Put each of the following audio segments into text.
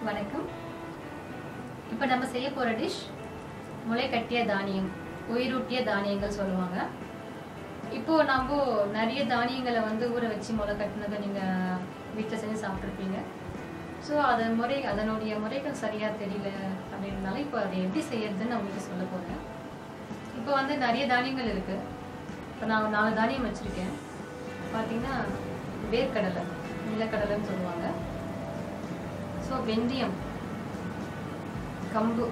வணக்கம் இப்போ நம்ம செய்ய போகிற டிஷ் முளை கட்டிய தானியம் உயிரூட்டிய தானியங்கள் சொல்லுவாங்க இப்போ நம்ம நிறைய தானியங்களை வந்து ஊற வச்சு முளை கட்டினதை நீங்கள் வீட்டில் செஞ்சு சாப்பிட்ருப்பீங்க ஸோ அதன் முறை அதனுடைய முறைகள் சரியாக தெரியல அப்படின்றனால இப்போ அதை எப்படி செய்யறதுன்னு நான் உங்களுக்கு சொல்ல போகிறேன் இப்போ வந்து நிறைய தானியங்கள் இருக்குது இப்போ நான் நாலு தானியம் வச்சுருக்கேன் பார்த்தீங்கன்னா வேர்க்கடலை நிலக்கடலைன்னு சொல்லுவாங்க ஸோ வெந்தயம் கம்பு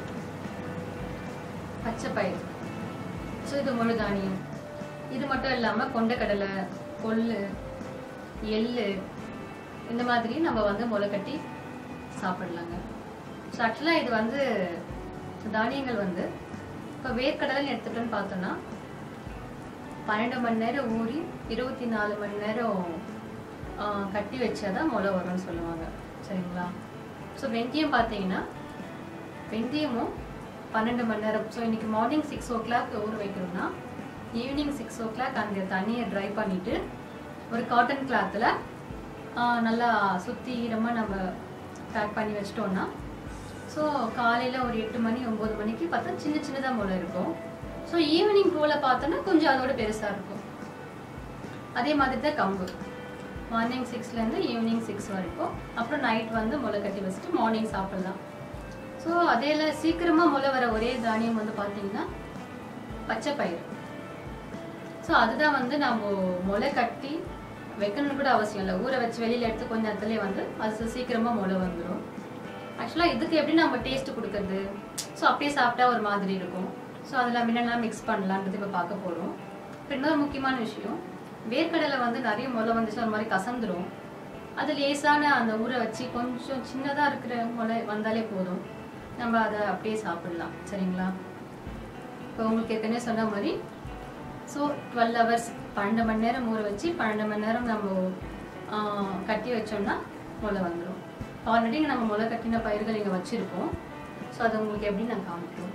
பச்சை பயிர் ஸோ இது முழு தானியம் இது மட்டும் இல்லாமல் கொண்டக்கடலை கொள்ளு எள்ளு இந்த மாதிரி நம்ம வந்து முளை கட்டி சாப்பிடலாங்க ஸோ ஆக்சுவலாக இது வந்து தானியங்கள் வந்து இப்போ வேர்க்கடலைன்னு எடுத்துட்டோன்னு பார்த்தோன்னா பன்னெண்டு மணி நேரம் ஊறி இருபத்தி நாலு மணி நேரம் ஆ, கட்டி வச்சாதான் முளை வரும்னு சொல்லுவாங்க சரிங்களா ஸோ வெந்தயம் பார்த்தீங்கன்னா வெந்தயமும் பன்னெண்டு மணி நேரம் ஸோ இன்னைக்கு மார்னிங் சிக்ஸ் ஓ கிளாக் ஊற வைக்கிறோம்னா ஈவினிங் சிக்ஸ் ஓ கிளாக் அந்த தண்ணியை ட்ரை பண்ணிட்டு ஒரு காட்டன் கிளாத்தில் நல்லா சுற்றி ஈரமாக நம்ம பேக் பண்ணி வச்சிட்டோம்னா ஸோ காலையில் ஒரு எட்டு மணி ஒம்பது மணிக்கு பார்த்தா சின்ன சின்னதாக முளை இருக்கும் ஸோ ஈவினிங் போல் பார்த்தோன்னா கொஞ்சம் அதோட பெருசாக இருக்கும் அதே மாதிரி தான் கம்பு மார்னிங் சிக்ஸ்லேருந்து ஈவினிங் சிக்ஸ் வரைக்கும் அப்புறம் நைட் வந்து முளை கட்டி வச்சுட்டு மார்னிங் சாப்பிடலாம் ஸோ அதேல சீக்கிரமாக முளை வர ஒரே தானியம் வந்து பார்த்தீங்கன்னா பச்சை பயிர் ஸோ அதுதான் வந்து நம்ம முளை கட்டி வைக்கணும்னு கூட அவசியம் இல்லை ஊற வச்சு வெளியில் எடுத்து கொஞ்ச நேரத்துலேயே வந்து அது சீக்கிரமாக முளை வந்துடும் ஆக்சுவலாக இதுக்கு எப்படி நம்ம டேஸ்ட் கொடுக்கறது ஸோ அப்படியே சாப்பிட்டா ஒரு மாதிரி இருக்கும் ஸோ அதில் என்னெல்லாம் மிக்ஸ் பண்ணலான்றது இப்போ பார்க்க போகிறோம் இப்போ இன்னொரு முக்கியமான விஷயம் வேர்க்கடலை வந்து நிறைய முளை வந்துச்சுன்னா ஒரு மாதிரி கசந்துரும் அது லேசான அந்த ஊற வச்சு கொஞ்சம் சின்னதாக இருக்கிற முளை வந்தாலே போதும் நம்ம அதை அப்படியே சாப்பிடலாம் சரிங்களா இப்போ உங்களுக்கு ஏற்கனவே சொன்ன மாதிரி ஸோ டுவெல் ஹவர்ஸ் பன்னெண்டு மணி நேரம் ஊற வச்சு பன்னெண்டு மணி நேரம் நம்ம ஆ, கட்டி வச்சோம்னா முளை வந்துடும் ஆல்ரெடி நம்ம முளை கட்டின பயிர்கள் இங்கே வச்சுருக்கோம் ஸோ அது உங்களுக்கு எப்படி நான் காமிக்கிறோம்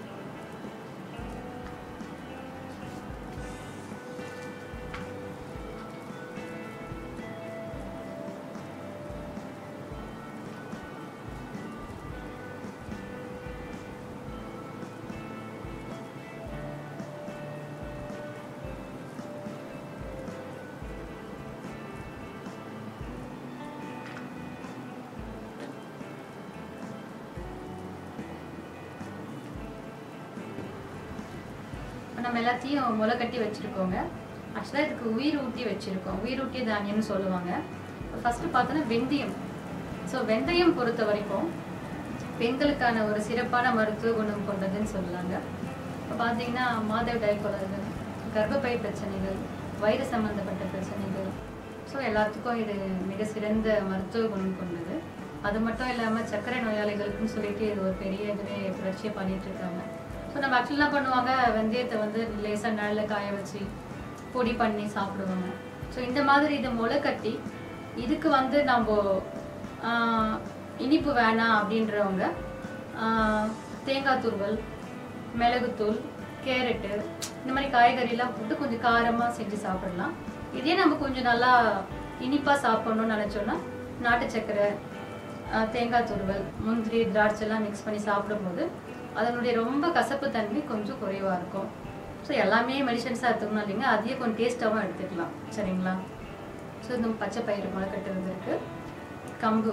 இப்போ நம்ம எல்லாத்தையும் முளை கட்டி வச்சுருக்கோங்க ஆக்சுவலாக இதுக்கு உயிர் ஊட்டி வச்சுருக்கோம் உயிர் ஊட்டிய தானியம்னு சொல்லுவாங்க இப்போ ஃபஸ்ட்டு பார்த்தோன்னா வெந்தயம் ஸோ வெந்தயம் பொறுத்த வரைக்கும் பெண்களுக்கான ஒரு சிறப்பான மருத்துவ குணம் கொண்டதுன்னு சொல்லலாங்க இப்போ பார்த்தீங்கன்னா மாதவிடாய் குளறுகள் கர்ப்பப்பை பிரச்சனைகள் வயிறு சம்பந்தப்பட்ட பிரச்சனைகள் ஸோ எல்லாத்துக்கும் இது மிக சிறந்த மருத்துவ குணம் கொண்டது அது மட்டும் இல்லாமல் சர்க்கரை நோயாளிகளுக்குன்னு சொல்லிட்டு இது ஒரு பெரிய இதுவே புரட்சியை பண்ணிட்டு இருக்காங்க ஸோ நம்ம ஆக்சுவலாக என்ன பண்ணுவாங்க வெந்தயத்தை வந்து லேசாக நிழலில் காய வச்சு பொடி பண்ணி சாப்பிடுவாங்க ஸோ இந்த மாதிரி இதை முளை கட்டி இதுக்கு வந்து நம்ம ஆஹ், இனிப்பு வேணாம் அப்படின்றவங்க ஆஹ், தேங்காய் துருவல் மிளகுத்தூள் கேரட்டு இந்த மாதிரி காய்கறிலாம் போட்டு கொஞ்சம் காரமாக செஞ்சு சாப்பிடலாம் இதே நம்ம கொஞ்சம் நல்லா இனிப்பாக சாப்பிடணும்னு நினச்சோன்னா நாட்டு சர்க்கரை ஆஹ், தேங்காய் துருவல் முந்திரி திராட்சை எல்லாம் மிக்ஸ் பண்ணி சாப்பிடும்போது அதனுடைய ரொம்ப கசப்பு தன்மை கொஞ்சம் குறைவாக இருக்கும் ஸோ எல்லாமே மெடிசன்ஸாக எடுத்துக்கணும் இல்லைங்க அதையே கொஞ்சம் டேஸ்ட்டாகவும் எடுத்துக்கலாம் சரிங்களா ஸோ இந்த பச்சை பயிறு முளைக்கட்டு இருக்கு கம்பு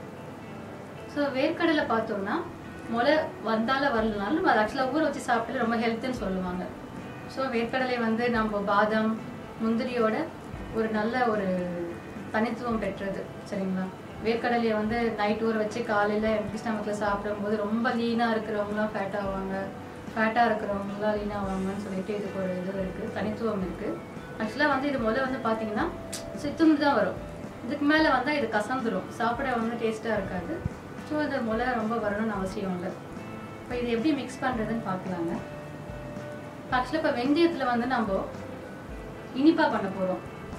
ஸோ வேர்க்கடலை பார்த்தோம்னா முளை வந்தால வரலனாலும் நம்ம அதை ஆக்சுவலாக ஊற வச்சு சாப்பிட்டு ரொம்ப ஹெல்த்துன்னு சொல்லுவாங்க ஸோ வேர்க்கடலை வந்து நம்ம பாதாம் முந்திரியோட ஒரு நல்ல ஒரு தனித்துவம் பெற்றது சரிங்களா வேர்க்கடலையை வந்து நைட் ஊற வச்சு காலையில் எம்டி ஸ்டமக்கில் சாப்பிடும்போது ரொம்ப லீனாக இருக்கிறவங்களாம் ஃபேட் ஆவாங்க ஃபேட்டாக இருக்கிறவங்களாம் லீன் ஆவாங்கன்னு சொல்லிட்டு இதுக்கு ஒரு இது இருக்குது தனித்துவம் இருக்குது ஆக்சுவலாக வந்து இது முதல்ல வந்து பார்த்தீங்கன்னா சித்துண்டு தான் வரும் இதுக்கு மேலே வந்தால் இது கசந்துரும் சாப்பிட வந்து டேஸ்ட்டாக இருக்காது ஸோ இது முளை ரொம்ப வரணும்னு அவசியம் இல்லை இப்போ இது எப்படி மிக்ஸ் பண்ணுறதுன்னு பார்க்கலாங்க ஆக்சுவலாக இப்போ வெந்தயத்தில் வந்து நம்ம இனிப்பாக பண்ண போகிறோம்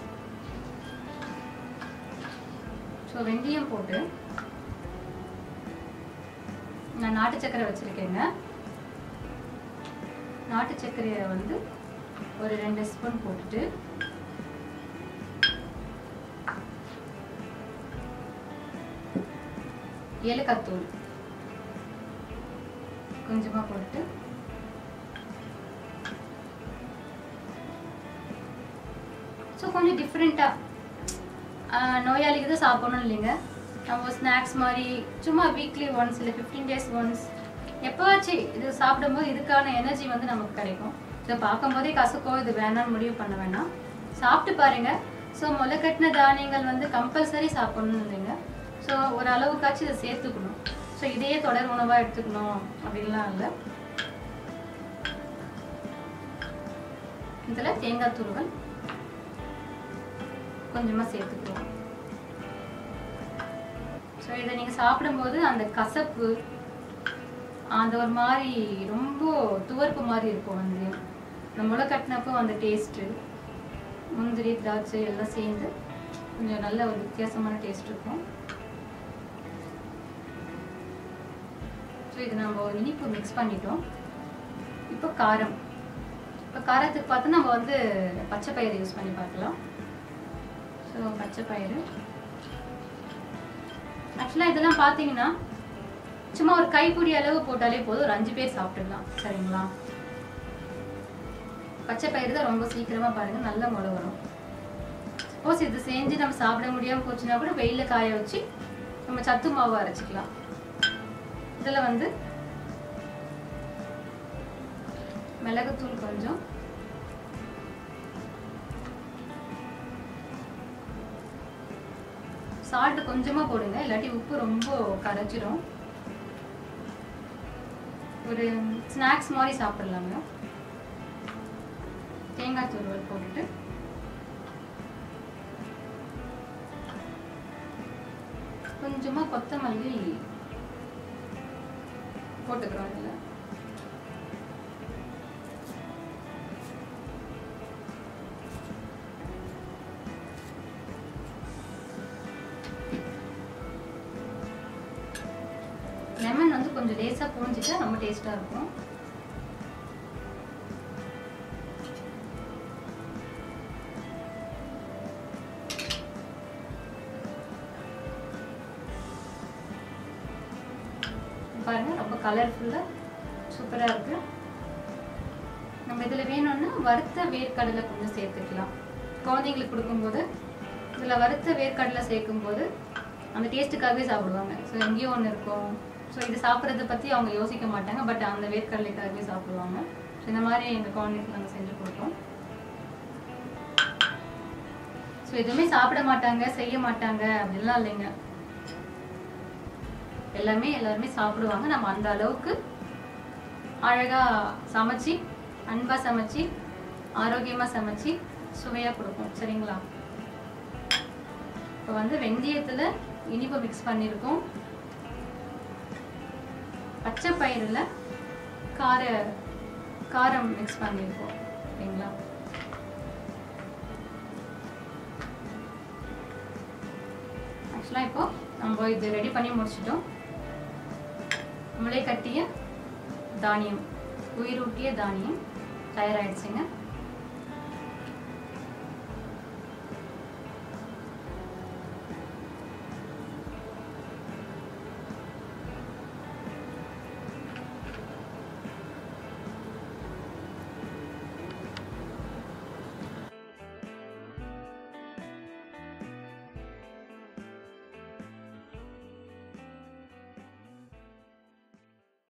ஸோ வெந்தயம் போட்டு நான் நாட்டு சர்க்கரை வச்சுருக்கேங்க நாட்டு சர்க்கரையை வந்து ஒரு ரெண்டு ஸ்பூன் போட்டுட்டு ஏலக்காய் தூள் கொஞ்சமா போட்டு ஸோ கொஞ்சம் டிஃப்ரெண்ட்டாக நோயாளிக்கு தான் சாப்பிடணும் இல்லைங்க நம்ம ஸ்நாக்ஸ் மாதிரி சும்மா வீக்லி ஒன்ஸ் இல்லை ஃபிஃப்டீன் டேஸ் ஒன்ஸ் எப்போவாச்சும் இது சாப்பிடும்போது இதுக்கான எனர்ஜி வந்து நமக்கு கிடைக்கும் இதை பார்க்கும்போதே கசக்கோ இது வேணாம்னு முடிவு பண்ண வேணாம் சாப்பிட்டு பாருங்க ஸோ முளைக்கட்டின தானியங்கள் வந்து கம்பல்சரி சாப்பிடணும் இல்லைங்க ஸோ ஒரு அளவுக்காச்சும் இதை சேர்த்துக்கணும் ஸோ இதையே தொடர் உணவாக எடுத்துக்கணும் அப்படின்லாம் இல்லை இதில் தேங்காய் துருவல் கொஞ்சமாக சேர்த்துக்குவோம் ஸோ இதை நீங்கள் சாப்பிடும்போது அந்த கசப்பு அந்த ஒரு மாதிரி ரொம்ப துவர்ப்பு மாதிரி இருக்கும் வந்து இந்த முளை கட்டினப்போ அந்த டேஸ்ட்டு முந்திரி திராட்சை எல்லாம் சேர்ந்து கொஞ்சம் நல்ல ஒரு வித்தியாசமான டேஸ்ட் இருக்கும் ஸோ இது நம்ம இனிப்பு மிக்ஸ் பண்ணிட்டோம் இப்போ காரம் இப்போ காரத்துக்கு பார்த்து நம்ம வந்து பச்சை பயிறு யூஸ் பண்ணி பார்க்கலாம் ஸோ பச்சை பயிறு ஆக்சுவலாக இதெல்லாம் பார்த்தீங்கன்னா சும்மா ஒரு கைப்பிடி அளவு போட்டாலே போதும் ஒரு அஞ்சு பேர் சாப்பிட்டுடலாம் சரிங்களா பச்சை பயிறு தான் ரொம்ப சீக்கிரமா பாருங்க நல்ல முளை வரும் சப்போஸ் இது செஞ்சு நம்ம சாப்பிட முடியாம போச்சுன்னா கூட வெயில காய வச்சு நம்ம சத்து மாவு அரைச்சிக்கலாம் இதுல வந்து மிளகுத்தூள் கொஞ்சம் சால்ட் கொஞ்சமா போடுங்க இல்லாட்டி உப்பு ரொம்ப கரைச்சிரும் ஒரு ஸ்நாக்ஸ் மாதிரி சாப்பிடலாங்க தேங்காய் துருவல் போட்டுட்டு கொஞ்சமா கொத்தமல்லி போட்டுக்கிறோம் இதுல லெமன் வந்து கொஞ்சம் லேசா புரிஞ்சிட்டா ரொம்ப டேஸ்டா இருக்கும் பாருங்க ரொம்ப கலர்ஃபுல்லா சூப்பரா இருக்கு நம்ம இதுல வேணும்னா வறுத்த வேர்க்கடலை கொஞ்சம் சேர்த்துக்கலாம் குழந்தைங்களுக்கு கொடுக்கும்போது இதுல வறுத்த வேர்க்கடலை சேர்க்கும்போது அந்த டேஸ்ட்டுக்காகவே சாப்பிடுவாங்க ஸோ எங்கேயோ ஒன்று இருக்கும் ஸோ இது சாப்பிட்றத பற்றி அவங்க யோசிக்க மாட்டாங்க பட் அந்த வேர்க்கடலைக்காகவே சாப்பிடுவாங்க ஸோ இந்த மாதிரி எங்கள் குழந்தைங்களுக்கு நாங்கள் செஞ்சு கொடுப்போம் ஸோ எதுவுமே சாப்பிட மாட்டாங்க செய்ய மாட்டாங்க அப்படிலாம் இல்லைங்க எல்லாமே எல்லாருமே சாப்பிடுவாங்க நம்ம அந்த அளவுக்கு அழகா சமைச்சு அன்பா சமைச்சு ஆரோக்கியமா சமைச்சு சுவையா கொடுப்போம் சரிங்களா இப்போ வந்து வெந்தயத்துல இனிப்பு மிக்ஸ் பண்ணியிருக்கோம் பச்சை பயிரில் கார காரம் மிக்ஸ் பண்ணியிருக்கோம் சரிங்களா ஆக்சுவலாக இப்போ நம்ம இது ரெடி பண்ணி முடிச்சிட்டோம் முளை கட்டிய தானியம் உயிரூட்டிய தானியம் தயாராகிடுச்சுங்க